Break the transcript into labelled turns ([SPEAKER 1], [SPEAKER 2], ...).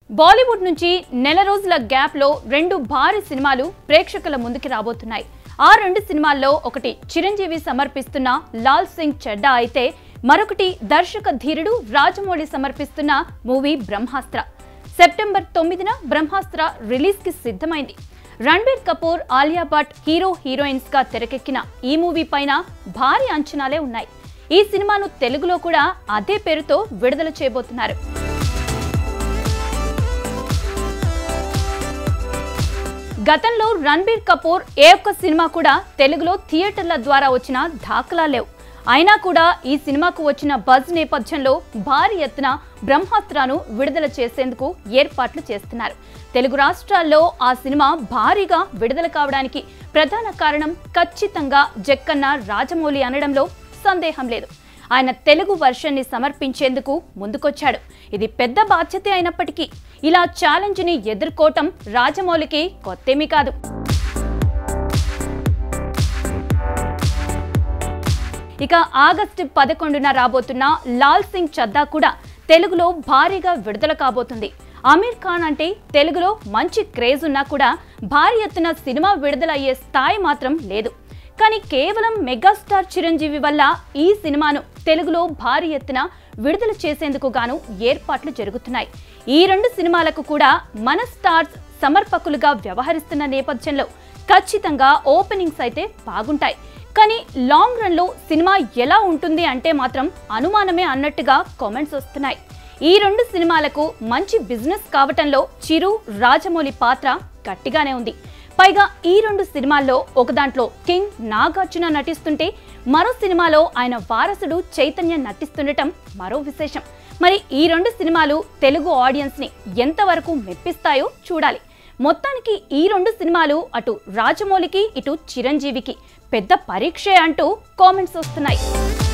[SPEAKER 1] బాలీవుడ్ నుంచి నెల రోజుల గ్యాప్లో రెండు భారీ సినిమాలు ప్రేక్షకుల ముందుకి రాబోతున్నాయి ఆ రెండు సినిమాల్లో ఒకటి చిరంజీవి సమర్పిస్తున్న లాల్ సింగ్ చెడ్డా అయితే మరొకటి దర్శక ధీరుడు రాజమౌళి సమర్పిస్తున్న మూవీ బ్రహ్మాస్త్ర సెప్టెంబర్ తొమ్మిదిన బ్రహ్మాస్త్ర రిలీజ్ కి సిద్ధమైంది రణ్బీర్ కపూర్ ఆలియా భట్ హీరో హీరోయిన్స్ గా తెరకెక్కిన ఈ మూవీ పైన భారీ అంచనాలే ఉన్నాయి ఈ సినిమాను తెలుగులో కూడా అదే పేరుతో విడుదల చేయబోతున్నారు గతంలో రణ్బీర్ కపూర్ ఏ ఒక్క సినిమా కూడా తెలుగులో థియేటర్ల ద్వారా వచ్చిన దాఖలా లేవు అయినా కూడా ఈ సినిమాకు వచ్చిన బజ్ నేపథ్యంలో భారీ ఎత్తున బ్రహ్మాస్త్రాను విడుదల చేసేందుకు ఏర్పాట్లు చేస్తున్నారు తెలుగు రాష్ట్రాల్లో ఆ సినిమా భారీగా విడుదల కావడానికి ప్రధాన కారణం ఖచ్చితంగా జక్కన్న రాజమౌళి అనడంలో సందేహం లేదు ఆయన తెలుగు వర్షన్ని సమర్పించేందుకు ముందుకొచ్చాడు ఇది పెద్ద బాధ్యత అయినప్పటికీ ఇలా ఛాలెంజ్ని ఎదుర్కోవటం రాజమౌళికి కొత్తేమీ కాదు ఇక ఆగస్టు పదకొండున రాబోతున్న లాల్ సింగ్ చద్దా కూడా తెలుగులో భారీగా విడుదల కాబోతుంది అమీర్ ఖాన్ అంటే తెలుగులో మంచి క్రేజ్ ఉన్నా కూడా భారీ ఎత్తున సినిమా విడుదల అయ్యే స్థాయి మాత్రం లేదు కానీ కేవలం మెగాస్టార్ చిరంజీవి వల్ల ఈ సినిమాను తెలుగులో భారీ ఎత్తున విడుదల చేసేందుకు గాను ఏర్పాట్లు జరుగుతున్నాయి ఈ రెండు సినిమాలకు కూడా మన స్టార్స్ సమర్పకులుగా వ్యవహరిస్తున్న నేపథ్యంలో ఖచ్చితంగా ఓపెనింగ్స్ అయితే బాగుంటాయి కానీ లాంగ్ రన్లో సినిమా ఎలా ఉంటుంది అంటే మాత్రం అనుమానమే అన్నట్టుగా కామెంట్స్ వస్తున్నాయి ఈ రెండు సినిమాలకు మంచి బిజినెస్ కావటంలో చిరు రాజమౌళి పాత్ర గట్టిగానే ఉంది పైగా ఈ రెండు సినిమాల్లో ఒక దాంట్లో కింగ్ నాగార్జున నటిస్తుంటే మరో సినిమాలో ఆయన వారసుడు చైతన్య నటిస్తుండటం మరో విశేషం మరి ఈ రెండు సినిమాలు తెలుగు ఆడియన్స్ ని ఎంతవరకు మెప్పిస్తాయో చూడాలి మొత్తానికి ఈ రెండు సినిమాలు అటు రాజమౌళికి ఇటు చిరంజీవికి పెద్ద పరీక్షే అంటూ కామెంట్స్ వస్తున్నాయి